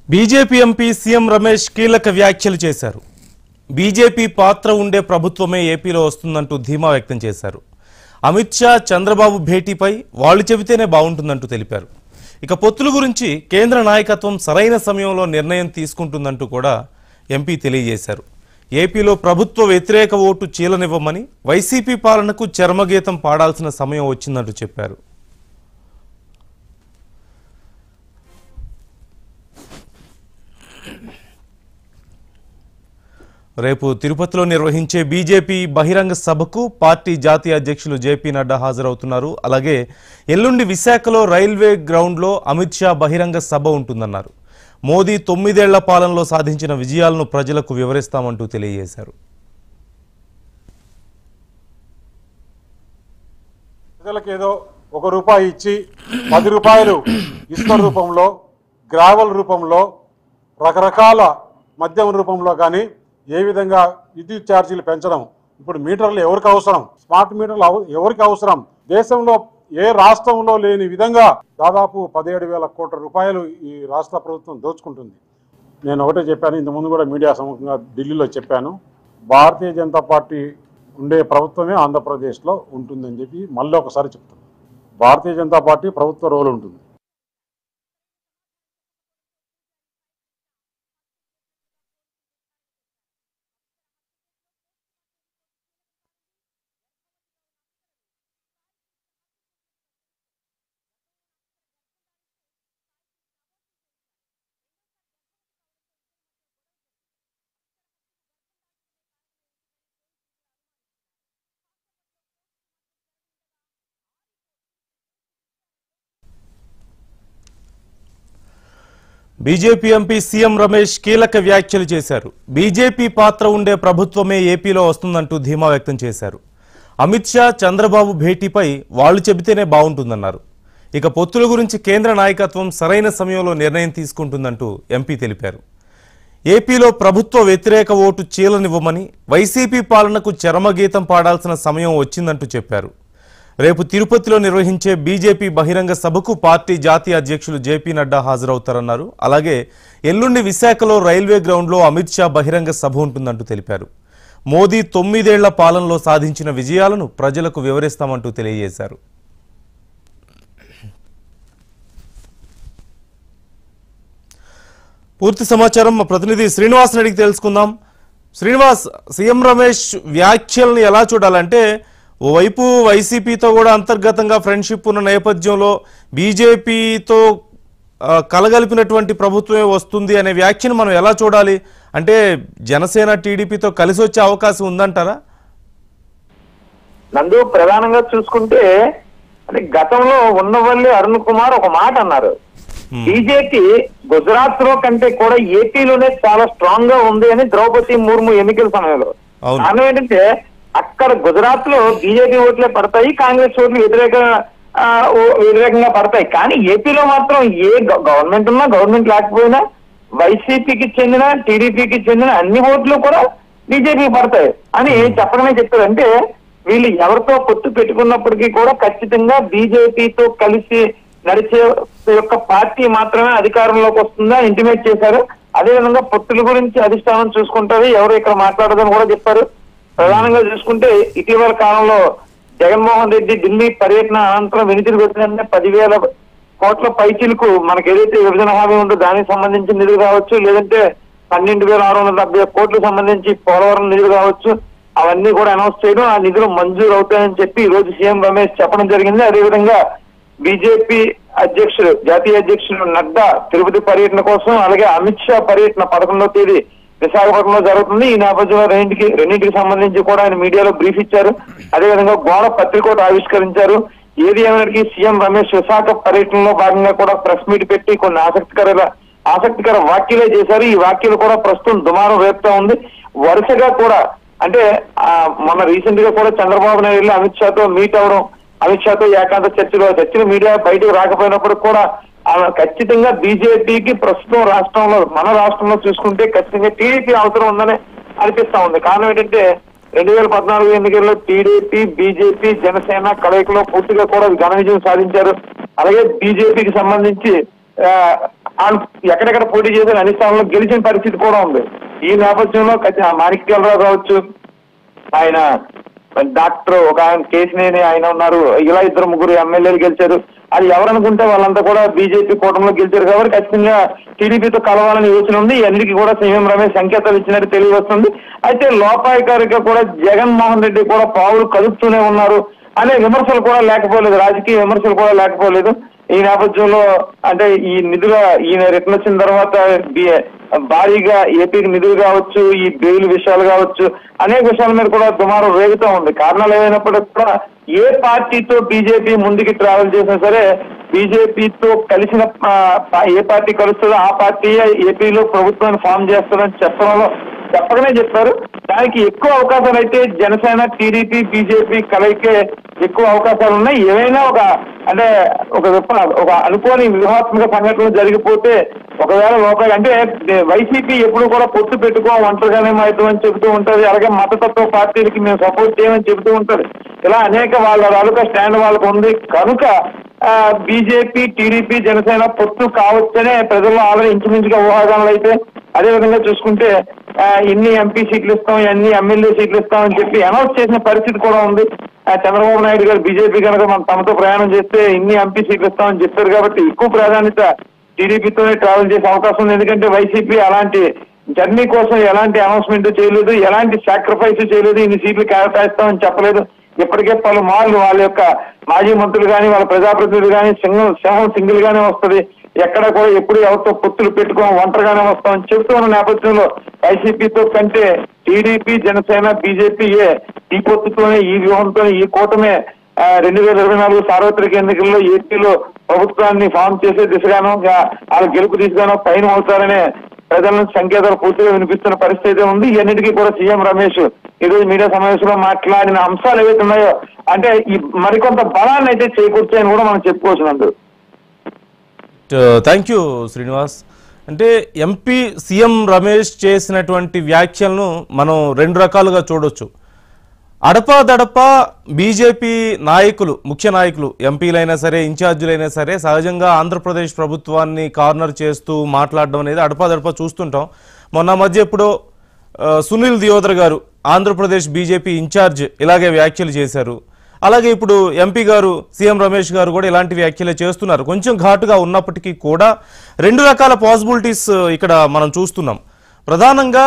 BJP MP CM Ramesh కీలక వ్యాఖ్యలు చేశారు బీజేపీ పాత్ర ఉండే ప్రభుత్వమే ఏపీలో వస్తుందంటూ ధీమా వ్యక్తం చేశారు అమిత్ షా చంద్రబాబు భేటీపై వాళ్ళు చెబితేనే బాగుంటుందంటూ తెలిపారు ఇక పొత్తుల గురించి కేంద్ర నాయకత్వం సరైన సమయంలో నిర్ణయం తీసుకుంటుందంటూ కూడా ఎంపీ తెలియజేశారు ఏపీలో ప్రభుత్వ వ్యతిరేక ఓటు చీలనివ్వమని వైసీపీ పాలనకు చర్మగీతం పాడాల్సిన సమయం వచ్చిందంటూ చెప్పారు రేపు తిరుపతిలో నిర్వహించే బీజేపీ బహిరంగ సభకు పార్టీ జాతీయ అధ్యక్షులు జేపీ నడ్డా హాజరవుతున్నారు అలాగే ఎల్లుండి విశాఖలో రైల్వే గ్రౌండ్లో అమిత్ షా బహిరంగ సభ ఉంటుందన్నారు మోదీ తొమ్మిదేళ్ల పాలనలో సాధించిన విజయాలను ప్రజలకు వివరిస్తామంటూ తెలియజేశారు ప్రజలకు ఏదో ఒక రూపాయి ఇచ్చి పది రూపాయలు ఇసుక రూపంలో గ్రావెల్ రూపంలో రకరకాల మద్యం రూపంలో కానీ ఏ విధంగా విద్యుత్ ఛార్జీలు పెంచడం ఇప్పుడు మీటర్లు ఎవరికి అవసరం స్మార్ట్ మీటర్లు అవ- ఎవరికి అవసరం దేశంలో ఏ రాష్ట్రంలో లేని విధంగా దాదాపు పదిహేడు వేల కోట్ల రూపాయలు ఈ రాష్ట్ర ప్రభుత్వం దోచుకుంటుంది నేను ఒకటే చెప్పాను ఇంతకుముందు కూడా మీడియా సముఖంగా ఢిల్లీలో చెప్పాను భారతీయ జనతా పార్టీ ఉండే ప్రభుత్వమే ఆంధ్రప్రదేశ్లో ఉంటుందని చెప్పి మళ్ళీ ఒకసారి చెప్తాను భారతీయ జనతా పార్టీ ప్రభుత్వ రోల్ ఉంటుంది బీజేపీ ఎంపీ సీఎం రమేష్ కీలక వ్యాఖ్యలు చేశారు బీజేపీ పాత్ర ఉండే ప్రభుత్వమే ఏపీలో వస్తుందంటూ ధీమా వ్యక్తం చేశారు అమిత్ షా చంద్రబాబు భేటీపై వాళ్ళు చెబితేనే బాగుంటుందన్నారు ఇక పొత్తుల గురించి కేంద్ర నాయకత్వం సరైన సమయంలో నిర్ణయం తీసుకుంటుందంటూ ఎంపీ తెలిపారు ఏపీలో ప్రభుత్వ వ్యతిరేక ఓటు చీలనివ్వమని వైసీపీ పాలనకు చరమగీతం పాడాల్సిన సమయం వచ్చిందంటూ చెప్పారు రేపు తిరుపతిలో నిర్వహించే బీజేపీ బహిరంగ సభకు పార్టీ జాతీయ అధ్యక్షులు జేపీ నడ్డా హాజరవుతారన్నారు అలాగే ఎల్లుండి విశాఖలో రైల్వే గ్రౌండ్లో అమిత్ షా బహిరంగ సభ ఉంటుందంటూ తెలిపారు మోదీ తొమ్మిదేళ్ల పాలనలో సాధించిన విజయాలను ప్రజలకు వివరిస్తామంటూ తెలియజేశారు పూర్తి సమాచారం మా ప్రతినిధి శ్రీనివాస్ అడిగి తెలుసుకుందాం శ్రీనివాస్ సీఎం రమేష్ వ్యాఖ్యలను ఎలా చూడాలంటే ఓవైపు వైసీపీతో కూడా అంతర్గతంగా ఫ్రెండ్షిప్ ఉన్న నేపథ్యంలో బీజేపీతో ఆ, కలగలిపినటువంటి ప్రభుత్వమే వస్తుంది అనే వ్యాఖ్యను మనం ఎలా చూడాలి అంటే జనసేన టీడీపీతో కలిసి వచ్చే అవకాశం ఉందంటారా నందు ప్రధానంగా చూసుకుంటే అంటే గతంలో ఉన్నవల్లి అరుణ్ కుమార్ ఒక మాట అన్నారు బీజేపీ గుజరాత్ లో కంటే కూడా ఏపీలోనే చాలా స్ట్రాంగ్ గా ఉంది అని ద్రౌపది ముర్ము ఎన్నికల సమయంలో అవును. కారణం ఏంటంటే అక్కడ గుజరాత్ లో బీజేపీ ఓట్లే పడతాయి కాంగ్రెస్ ఓట్లు వ్యతిరేక ఆ, ఓ- వ్యతిరేకంగా పడతాయి కానీ ఏపీలో మాత్రం ఏ గ- గవర్నమెంట్ ఉన్నా గవర్నమెంట్ లేకపోయినా వైసీపీకి చెందిన టీడీపీకి చెందిన అన్ని ఓట్లు కూడా బీజేపీకి పడతాయి అని చెప్పడమే చెప్పారు అంటే వీళ్ళు ఎవరితో పొత్తు పెట్టుకున్నప్పటికీ కూడా ఖచ్చితంగా బీజేపీతో కలిసి నడిచే యొక్క పార్టీ మాత్రమే అధికారంలోకి వస్తుందా ఇంటిమేట్ చేశారు అదేవిధంగా పొత్తుల గురించి అధిష్టానం చూసుకుంటారు ఎవరు ఇక్కడ మాట్లాడదని కూడా చెప్పారు ప్రధానంగా చూసుకుంటే ఇటీవల కాలంలో జగన్మోహన్ రెడ్డి ఢిల్లీ పర్యటన అనంతరం వెనుతిరిగి వచ్చిన పదివేల కోట్ల పైచీలకు మనకి ఏదైతే విభజన హామీ ఉందో దానికి సంబంధించి నిధులు కావచ్చు లేదంటే పన్నెండు వేల ఆరు వందల డెబ్బై ఒక్క కోట్లకు సంబంధించి పోలవరం నిధులు కావచ్చు అవన్నీ కూడా అనౌన్స్ చేయడం ఆ నిధులు మంజూరు అవుతాయని చెప్పి ఈ రోజు సీఎం రమేష్ చెప్పడం జరిగింది అదేవిధంగా బీజేపీ అధ్యక్షుడు జాతీయ అధ్యక్షుడు నడ్డా తిరుపతి పర్యటన కోసం అలాగే అమిత్ షా పర్యటన పదకొండవ తేదీ విశాఖపట్నంలో జరుగుతుంది ఈ నేపథ్యంలో రెండింటికి రెండింటికి సంబంధించి కూడా ఆయన మీడియాలో బ్రీఫ్ ఇచ్చారు అదేవిధంగా గోడ పత్రిక ఒకటి ఆవిష్కరించారు ఏది ఏమైనటికీ సీఎం రమేష్ విశాఖ పర్యటనలో భాగంగా కూడా ప్రెస్ మీట్ పెట్టి కొన్ని ఆసక్తికర ఆసక్తికర వ్యాఖ్యలే చేశారు ఈ వ్యాఖ్యలు కూడా ప్రస్తుతం దుమారం రేపుతా ఉంది వరుసగా కూడా అంటే ఆ, మొన్న రీసెంట్ గా కూడా చంద్రబాబు నాయుడు వెళ్ళి అమిత్ షాతో మీట్ అవడం అమిత్ షాతో ఏకాంత చర్చలు చర్చలు మీడియా బయటకు రాకపోయినప్పుడు కూడా ఆమె ఖచ్చితంగా బీజేపీకి ప్రస్తుతం రాష్ట్రంలో మన రాష్ట్రంలో చూసుకుంటే ఖచ్చితంగా టీడీపీ అవసరం ఉందని అనిపిస్తా ఉంది కారణం ఏంటంటే రెండు వేల పద్నాలుగు ఎన్నికల్లో టీడీపీ బీజేపీ జనసేన కలయికలో పూర్తిగా కూడా ఘన విజయం సాధించారు అలాగే బీజేపీకి సంబంధించి ఆ, వాళ్ళు ఎక్కడెక్కడ పోటీ చేశారు అన్ని స్థానంలో గెలిచిన పరిస్థితి కూడా ఉంది ఈ నేపథ్యంలో ఖచ్చితంగా మాణిక్యాలరావు కావచ్చు ఆయన డాక్టర్ ఒక ఆయన కేసినేని ఆయన ఉన్నారు ఇలా ఇద్దరు ముగ్గురు ఎమ్మెల్యేలు గెలిచారు అది ఎవరనుకుంటే వాళ్ళంతా కూడా బీజేపీ కూటమిలో గెలిచారు కాబట్టి ఖచ్చితంగా టీడీపీతో కలవాలని యోచన ఉంది అన్నిటికీ కూడా సీఎం రమేష్ సంకేతాలు ఇచ్చినట్టు తెలియవస్తుంది అయితే లోపాయికారిగా కూడా జగన్మోహన్ రెడ్డి కూడా పావులు కలుపుతూనే ఉన్నారు అనే విమర్శలు కూడా లేకపోలేదు రాజకీయ విమర్శలు కూడా లేకపోలేదు ఈ నేపథ్యంలో అంటే ఈ నిధుల ఈయన రిటర్న్ వచ్చిన తర్వాత బి- భారీగా ఏపీకి నిధులు కావచ్చు ఈ బెయిల్ విషయాలు కావచ్చు అనేక విషయాల మీద కూడా దుమారం రేగుతూ ఉంది కారణాలు ఏమైనప్పటికీ కూడా ఏ పార్టీతో బీజేపీ ముందుకి ట్రావెల్ చేసినా సరే బీజేపీతో కలిసిన ఆ, పా- ఏ పార్టీ కలుస్తుందో ఆ పార్టీ ఏపీలో ప్రభుత్వాన్ని ఫామ్ చేస్తుందని చెప్పడంలో చెప్పకనే చెప్పారు దానికి ఎక్కువ అవకాశాలు అయితే జనసేన టీడీపీ బీజేపీ కలయికే ఎక్కువ అవకాశాలు ఉన్నాయి ఏవైనా ఒక అంటే ఒక విప్ప- ఒక అనుకోని వ్యూహాత్మక సంఘటనలు జరిగిపోతే ఒకవేళ లోపల అంటే వైసీపీ ఎప్పుడు కూడా పొత్తు పెట్టుకో ఒంటరిగానే అని చెబుతూ ఉంటది అలాగే మతతత్వ పార్టీలకి మేము సపోర్ట్ చేయమని చెబుతూ ఉంటది ఇలా అనేక వాళ్ళ వాళ్ళ స్టాండ్ వాళ్ళకు ఉంది కనుక బీజేపీ టీడీపీ జనసేన పొత్తు కావచ్చనే ప్రజల్లో ఆల్రెడీ ఇంచుమించుగా ఊహాగానాలు అయితే అదే విధంగా చూసుకుంటే ఆ, ఇన్ని ఎంపీ సీట్లు ఇస్తాం ఎన్ని ఎమ్మెల్యే సీట్లు ఇస్తాం అని చెప్పి అనౌన్స్ చేసిన పరిస్థితి కూడా ఉంది ఆ, చంద్రబాబు నాయుడు గారు బీజేపీ కనుక మనం తమతో ప్రయాణం చేస్తే ఇన్ని ఎంపీ సీట్లు ఇస్తామని చెప్పారు కాబట్టి ఎక్కువ ప్రాధాన్యత టీడీపీతోనే ట్రావెల్ చేసే అవకాశం ఉంది ఎందుకంటే వైసీపీ అలాంటి జర్నీ కోసం ఎలాంటి అనౌన్స్మెంట్ చేయలేదు ఎలాంటి సాక్రిఫైస్ చేయలేదు ఇన్ని సీట్లు కేటాయిస్తామని చెప్పలేదు ఇప్పటికే పలుమార్లు వాళ్ళ యొక్క మాజీ మంత్రులు కానీ వాళ్ళ ప్రజాప్రతినిధులు కానీ సింగిల్ సింహం సింగిల్ గానే వస్తది ఎక్కడ కూడా ఎప్పుడు ఎవరితో పొత్తులు పెట్టుకోం ఒంటరిగానే వస్తామని చెప్తూ ఉన్న నేపథ్యంలో వైసీపీతో కంటే టీడీపీ జనసేన బీజేపీ ఏ ఈ పొత్తుతోనే ఈ వ్యూహంతోనే ఈ కూటమే ఆ, రెండు వేల ఇరవై నాలుగు సార్వత్రిక ఎన్నికల్లో ఏపీలో ప్రభుత్వాన్ని ఫామ్ చేసే దిశగాను గా- వాళ్ళ గెలుపు దిశగాను పైన అవుతారనే ప్రజల నుంచి సంకేతాలు పూర్తిగా వినిపిస్తున్న పరిస్థితి అయితే ఉంది ఇవన్నిటికీ కూడా సీఎం రమేష్ ఈ రోజు మీడియా సమావేశంలో మాట్లాడిన అంశాలు ఏవైతే ఉన్నాయో అంటే ఈ మరికొంత బలాన్ని అయితే చేకూర్చాయని కూడా మనం చెప్పుకోవచ్చు నందు థ్యాంక్ యూ శ్రీనివాస్ అంటే ఎంపీ సీఎం రమేష్ చేసినటువంటి వ్యాఖ్యలను మనం రెండు రకాలుగా చూడొచ్చు అడపాదడపా బీజేపీ నాయకులు ముఖ్య నాయకులు ఎంపీలైనా సరే ఇన్ఛార్జీలైనా సరే సహజంగా ఆంధ్రప్రదేశ్ ప్రభుత్వాన్ని కార్నర్ చేస్తూ మాట్లాడడం అనేది అడపాదడపా చూస్తుంటాం మొన్న మధ్య ఎప్పుడో ఆ, సునీల్ దియోదర్ గారు ఆంధ్రప్రదేశ్ బీజేపీ ఇన్ఛార్జ్ ఇలాగే వ్యాఖ్యలు చేశారు అలాగే ఇప్పుడు ఎంపీ గారు సీఎం రమేష్ గారు కూడా ఇలాంటి వ్యాఖ్యలే చేస్తున్నారు కొంచెం ఘాటుగా ఉన్నప్పటికీ కూడా రెండు రకాల పాసిబిలిటీస్ ఇక్కడ మనం చూస్తున్నాం ప్రధానంగా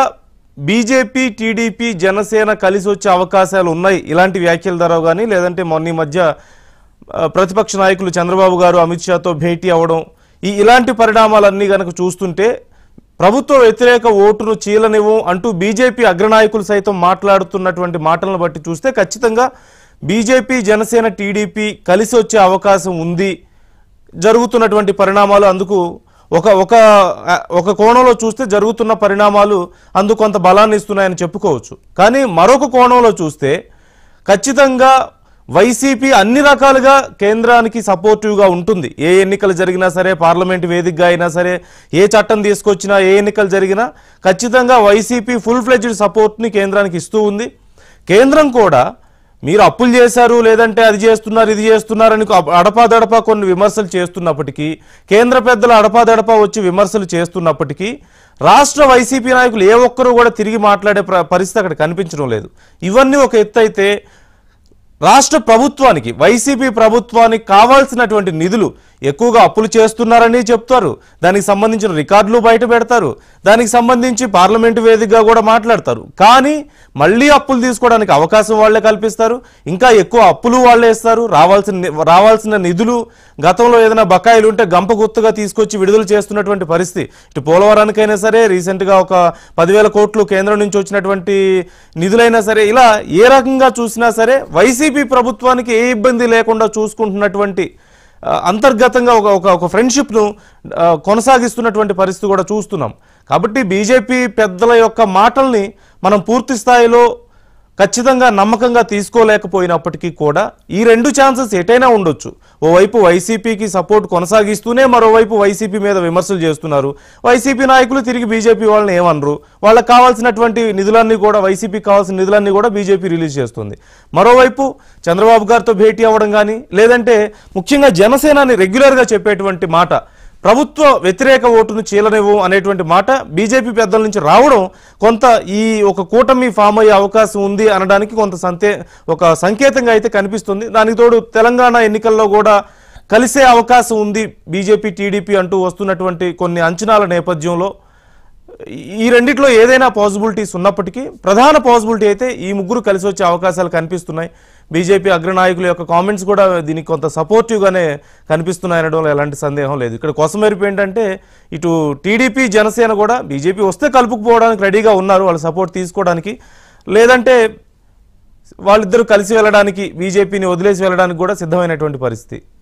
బీజేపీ టీడీపీ జనసేన కలిసి వచ్చే అవకాశాలు ఉన్నాయి ఇలాంటి వ్యాఖ్యల ద్వారా కానీ లేదంటే మొన్న ఈ మధ్య ఆ, ప్రతిపక్ష నాయకులు చంద్రబాబు గారు అమిత్ షాతో భేటీ అవ్వడం ఈ ఇలాంటి పరిణామాలన్నీ గనక చూస్తుంటే ప్రభుత్వ వ్యతిరేక ఓటును చీలనివ్వం అంటూ బీజేపీ అగ్రనాయకులు సైతం మాట్లాడుతున్నటువంటి మాటలను బట్టి చూస్తే ఖచ్చితంగా బీజేపీ జనసేన టీడీపీ కలిసి వచ్చే అవకాశం ఉంది జరుగుతున్నటువంటి పరిణామాలు అందుకు ఒక ఒక ఆ, ఒక కోణంలో చూస్తే జరుగుతున్న పరిణామాలు అందుకు కొంత బలాన్ని ఇస్తున్నాయని చెప్పుకోవచ్చు కానీ మరొక కోణంలో చూస్తే ఖచ్చితంగా వైసీపీ అన్ని రకాలుగా కేంద్రానికి సపోర్టివ్గా ఉంటుంది ఏ ఎన్నికలు జరిగినా సరే పార్లమెంట్ వేదికగా అయినా సరే ఏ చట్టం తీసుకొచ్చినా ఏ ఎన్నికలు జరిగినా ఖచ్చితంగా వైసీపీ ఫుల్ ఫ్లెడ్జ్డ్ సపోర్ట్ని కేంద్రానికి ఇస్తూ ఉంది కేంద్రం కూడా మీరు అప్పులు చేశారు లేదంటే అది చేస్తున్నారు ఇది చేస్తున్నారని అడపాదడపా కొన్ని విమర్శలు చేస్తున్నప్పటికీ కేంద్ర పెద్దలు అడపాదడపా వచ్చి విమర్శలు చేస్తున్నప్పటికీ రాష్ట్ర వైసీపీ నాయకులు ఏ ఒక్కరూ కూడా తిరిగి మాట్లాడే ప్ర- పరిస్థితి అక్కడ కనిపించడం లేదు ఇవన్నీ ఒక ఎత్తు అయితే రాష్ట్ర ప్రభుత్వానికి వైసీపీ ప్రభుత్వానికి కావాల్సినటువంటి నిధులు ఎక్కువగా అప్పులు చేస్తున్నారని చెప్తారు దానికి సంబంధించిన రికార్డులు బయట పెడతారు దానికి సంబంధించి పార్లమెంటు వేదికగా కూడా మాట్లాడతారు కానీ మళ్ళీ అప్పులు తీసుకోవడానికి అవకాశం వాళ్ళే కల్పిస్తారు ఇంకా ఎక్కువ అప్పులు వాళ్ళే ఇస్తారు రావాల్సిన ని- రావాల్సిన నిధులు గతంలో ఏదైనా బకాయిలు ఉంటే గంప గుర్తుగా తీసుకొచ్చి విడుదల చేస్తున్నటువంటి పరిస్థితి ఇటు పోలవరానికైనా సరే రీసెంట్గా ఒక పదివేల కోట్లు కేంద్రం నుంచి వచ్చినటువంటి నిధులైనా సరే ఇలా ఏ రకంగా చూసినా సరే వైసీపీ ప్రభుత్వానికి ఏ ఇబ్బంది లేకుండా చూసుకుంటున్నటువంటి ఆ, అంతర్గతంగా ఒక ఒక ఒక ఫ్రెండ్షిప్ను ఆ, కొనసాగిస్తున్నటువంటి పరిస్థితి కూడా చూస్తున్నాం కాబట్టి బీజేపీ పెద్దల యొక్క మాటల్ని మనం పూర్తి స్థాయిలో ఖచ్చితంగా నమ్మకంగా తీసుకోలేకపోయినప్పటికీ కూడా ఈ రెండు ఛాన్సెస్ ఎటైనా ఉండొచ్చు ఓవైపు వైసీపీకి సపోర్ట్ కొనసాగిస్తూనే మరోవైపు వైసీపీ మీద విమర్శలు చేస్తున్నారు వైసీపీ నాయకులు తిరిగి బీజేపీ వాళ్ళని ఏమనరు వాళ్ళకి కావాల్సినటువంటి నిధులన్నీ కూడా వైసీపీకి కావాల్సిన నిధులన్నీ కూడా బీజేపీ రిలీజ్ చేస్తుంది మరోవైపు చంద్రబాబు గారితో భేటీ అవ్వడం కానీ లేదంటే ముఖ్యంగా జనసేనాని రెగ్యులర్గా చెప్పేటువంటి మాట ప్రభుత్వ వ్యతిరేక ఓటును చీలనివ్వం అనేటువంటి మాట బీజేపీ పెద్దల నుంచి రావడం కొంత ఈ ఒక కూటమి ఫామ్ అయ్యే అవకాశం ఉంది అనడానికి కొంత సంతే ఒక సంకేతంగా అయితే కనిపిస్తుంది దానికి తోడు తెలంగాణ ఎన్నికల్లో కూడా కలిసే అవకాశం ఉంది బీజేపీ టీడీపీ అంటూ వస్తున్నటువంటి కొన్ని అంచనాల నేపథ్యంలో ఈ రెండిట్లో ఏదైనా పాసిబిలిటీస్ ఉన్నప్పటికీ ప్రధాన పాసిబిలిటీ అయితే ఈ ముగ్గురు కలిసి వచ్చే అవకాశాలు కనిపిస్తున్నాయి బీజేపీ అగ్రనాయకుల యొక్క కామెంట్స్ కూడా దీనికి కొంత సపోర్టివ్గానే కనిపిస్తున్నాయి అనడంలో ఎలాంటి సందేహం లేదు ఇక్కడ కొసమెరుపు ఏంటంటే ఇటు టీడీపీ జనసేన కూడా బీజేపీ వస్తే కలుపుకుపోవడానికి రెడీగా ఉన్నారు వాళ్ళ సపోర్ట్ తీసుకోవడానికి లేదంటే వాళ్ళిద్దరూ కలిసి వెళ్ళడానికి బీజేపీని వదిలేసి వెళ్ళడానికి కూడా సిద్ధమైనటువంటి పరిస్థితి